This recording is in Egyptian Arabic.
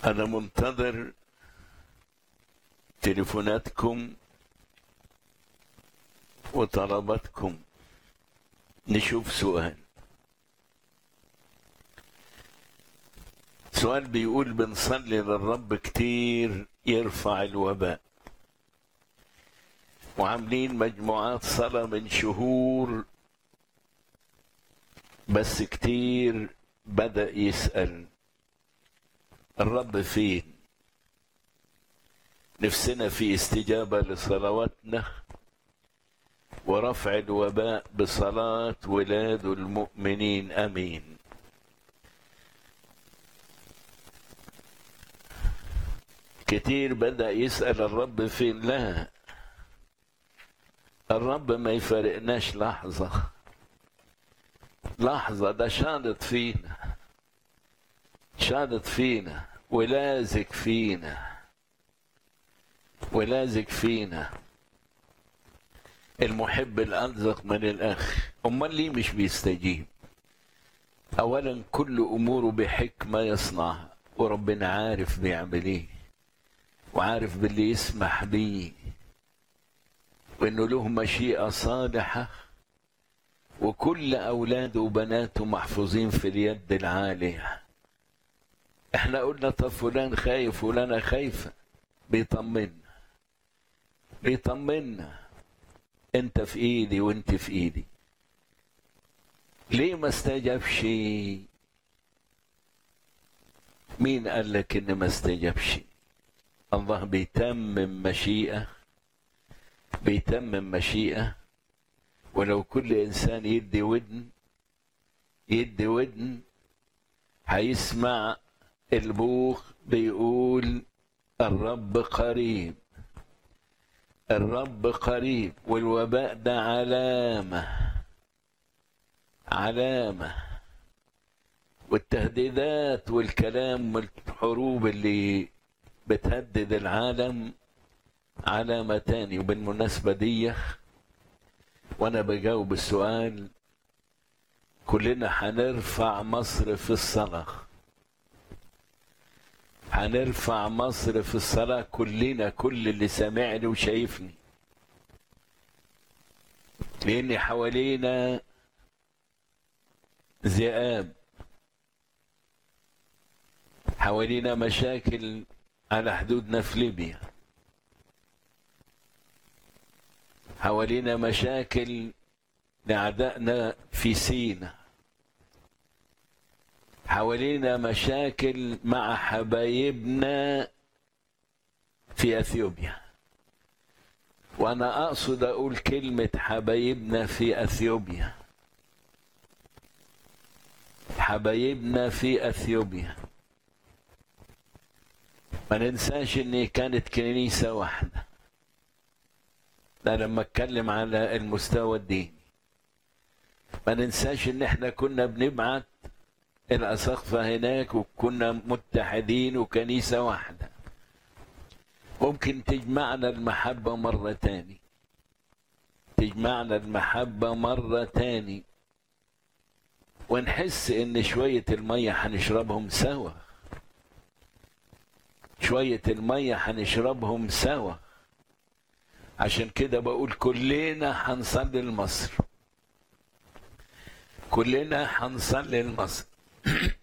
أنا منتظر تليفوناتكم وطلباتكم نشوف سؤال سؤال بيقول بنصلي للرب كتير يرفع الوباء وعاملين مجموعات صلاة من شهور بس كتير بدأ يسأل الرب فين نفسنا في استجابة لصلواتنا ورفع الوباء بصلاة ولاد المؤمنين أمين كتير بدأ يسأل الرب فين لا الرب ما يفارقناش لحظة لحظة ده شاطط فينا شاطط فينا ولازق فينا ولازق فينا المحب الألزق من الأخ أمال ليه مش بيستجيب أولا كل أموره بحكمة يصنعها وربنا عارف بيعمل إيه وعارف باللي يسمح بيه وإنه له مشيئة صالحة وكل أولاده وبناته محفوظين في اليد العالية احنا قلنا طب فلان خايف فلانة خايفة بيطمنا بيطمنا انت في ايدي وانت في ايدي ليه ما استجابش مين قال لك ان ما استجابش الله بيتمم مشيئة بيتمم مشيئة ولو كل انسان يدي ودن يدي ودن هيسمع البوخ بيقول الرب قريب الرب قريب والوباء ده علامة علامة والتهديدات والكلام والحروب اللي بتهدد العالم علامة تاني وبالمناسبة دي وانا بجاوب السؤال كلنا هنرفع مصر في الصلاة هنرفع مصر في الصلاة كلنا كل اللي سامعني وشايفني لأن حوالينا ذئاب حوالينا مشاكل على حدودنا في ليبيا حوالينا مشاكل لأعدائنا في سينا حوالينا مشاكل مع حبايبنا في اثيوبيا وانا اقصد اقول كلمه حبايبنا في اثيوبيا حبايبنا في اثيوبيا ما ننساش ان كانت كنيسه واحده ده لما اتكلم على المستوى الديني ما ننساش ان احنا كنا بنبعت الأساقفة هناك وكنا متحدين وكنيسة واحدة ممكن تجمعنا المحبة مرة تاني تجمعنا المحبة مرة تاني ونحس إن شوية المية هنشربهم سوا شوية المية هنشربهم سوا عشان كده بقول كلنا هنصلي لمصر كلنا هنصلي لمصر